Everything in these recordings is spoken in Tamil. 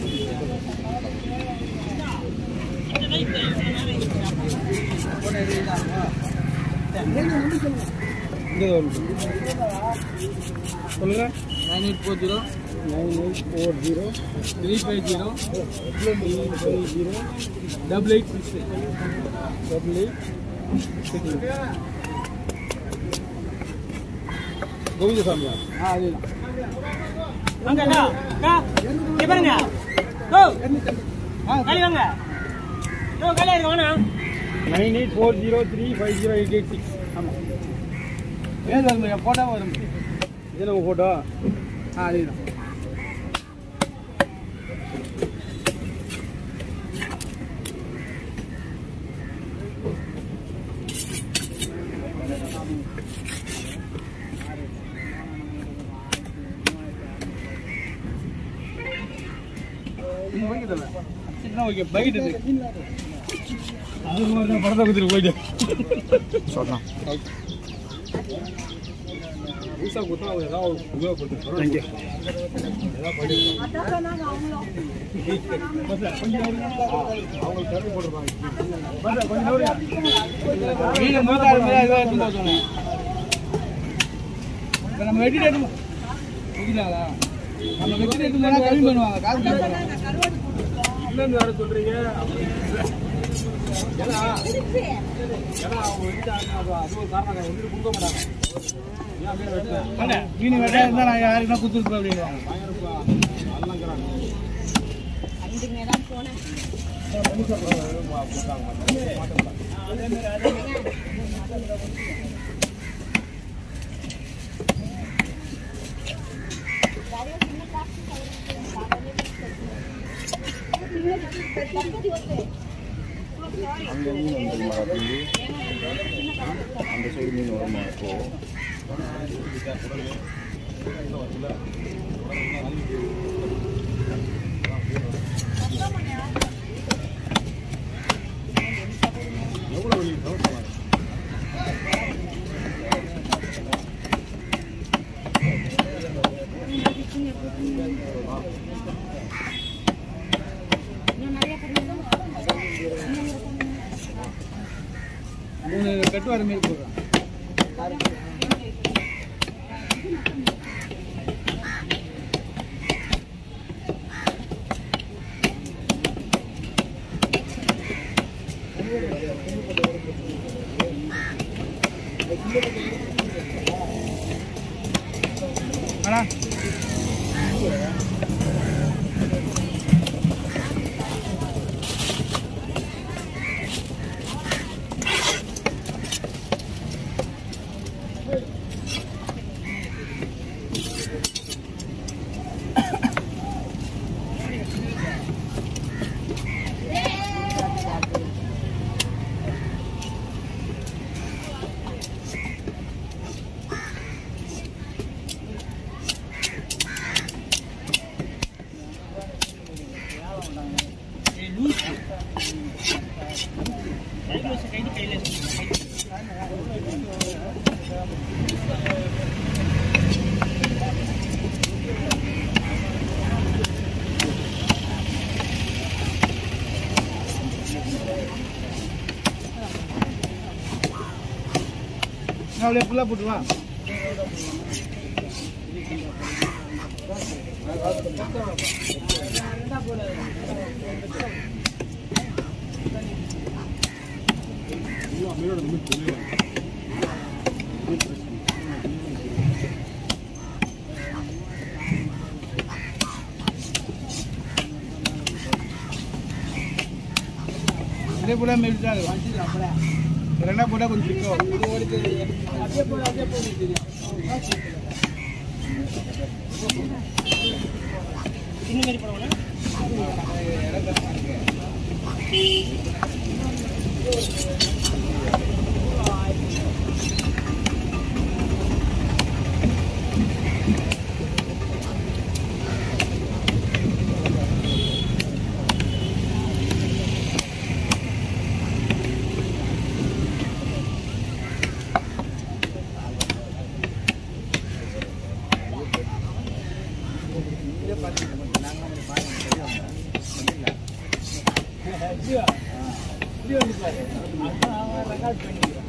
சொல்லுங்க nine eight four zero nine eight four zero three five zero three five zero double eight six double eight six கோவிந்தசாமியா ஆ அதுதான் வாங்க அக்கா அக்கா இங்க பாருங்க ஓ காலி வாங்க ஓ காலியா இருக்கு வாங்க nine eight four zero three five zero eight eight six ஆமாம் ஏது வரும் என் ஃபோட்டோ வரும் இது நம்ம ஃபோட்டோ ஆ அதுதான் இன்னும் ஓகே தல சின்ன ஓகே பைட் இது அது மாதிரி தான் படத்தை கொடுத்துட்டு போயிட்டு சொல்லலாம் புதுசாக கொடுத்தா அவங்க ஏதாவது உபயோகப்படுத்துறோம் தேங்க்யூ அவங்க தேவை போட்டுருப்பாங்க மீன் நூத்தாறு மீன் அதுவாக எடுத்து போக சொன்னேன் இப்போ நம்ம வெட்டிட்டு எடுத்து வெட்டினாங்களா நம்ம வெட்டிட்டு எடுத்து போனால் கம்மி பண்ணுவாங்க காசு கம்மி பண்ணுவாங்க இல்லைன்னு வேற சொல்றீங்க ஏன்னா ஏன்னா அவங்க வெட்டிட்டாங்க அது அது ஒரு காரணம் ஒன்று கொடுக்க மாட்டாங்க ஏன் அப்படியே வெட்டுறேன் மீன் வெட்டா இருந்தால் நான் யாருக்குன்னா கொடுத்துருப்பேன் அப்படின்வாங்க பயங்கரம் அல்லங்கிறாங்க அங்கே மீன் வந்துருமா தம்பி அந்த சைடு மீன் வருமா இப்போ எவ்வளோ வெளியே தவிர்த்து மூணு கட்டு வர மாரி போடுறேன் அண்ணா நான் அப்படியே ஃபுல்லாக போட்டுருவா இதே போல மெல்ட்டாக ரெண்டா போட்டால் கொஞ்சம் பிடிக்கும் இந்த மாதிரி போடுவோம்னா இப்படி வந்து பாரு அதான் அவன் ரெக்கார்ட் பண்ணிக்கிறான்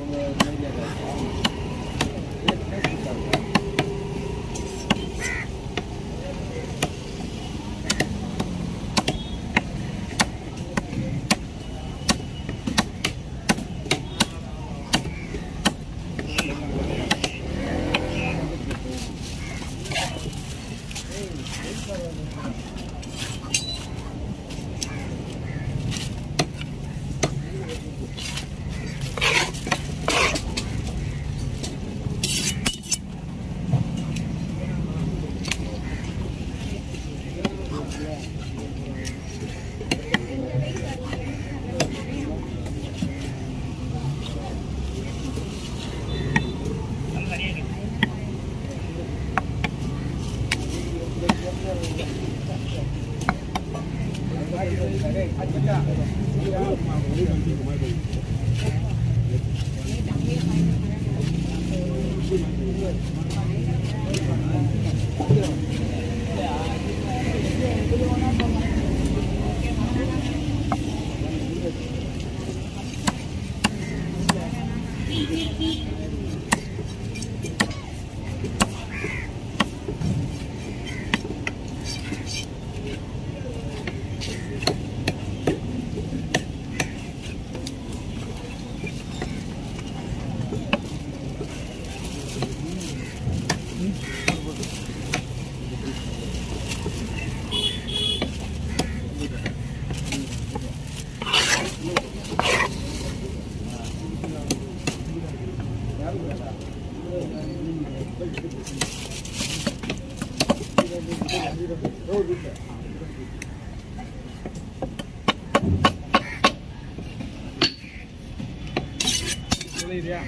சொல்லிடுறியா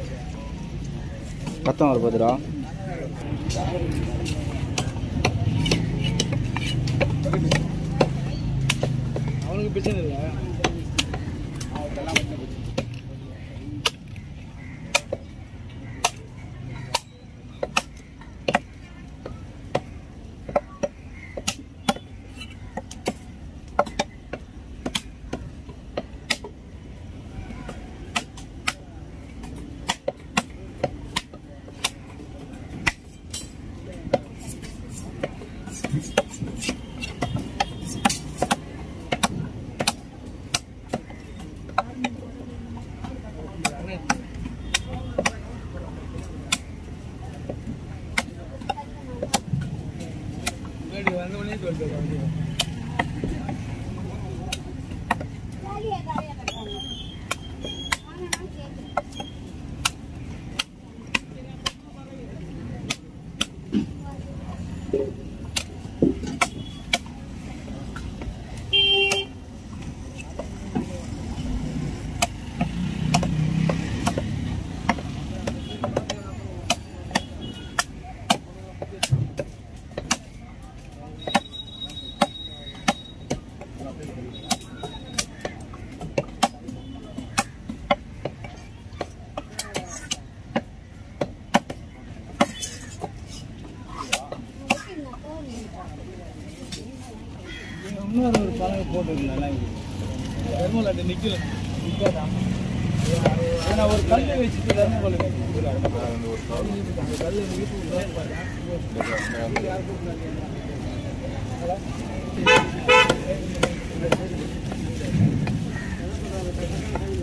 ரத்தம் வர போதுரா அவனுக்கு பிரச்சனை இல்லை முன்னாடி வந்த உடனே சொல்லிட்டு வந்து இன்னொரு ஒரு பழக போட்டுருந்தேன் தர்மலாட்ட நிக்கல நிக்காதான் ஏன்னா ஒரு கல் வச்சுட்டு தர்மகோல் அந்த கல் எங்க வீட்டுக்கு பாருங்க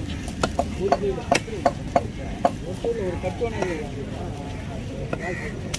ஒரு கட்டோனை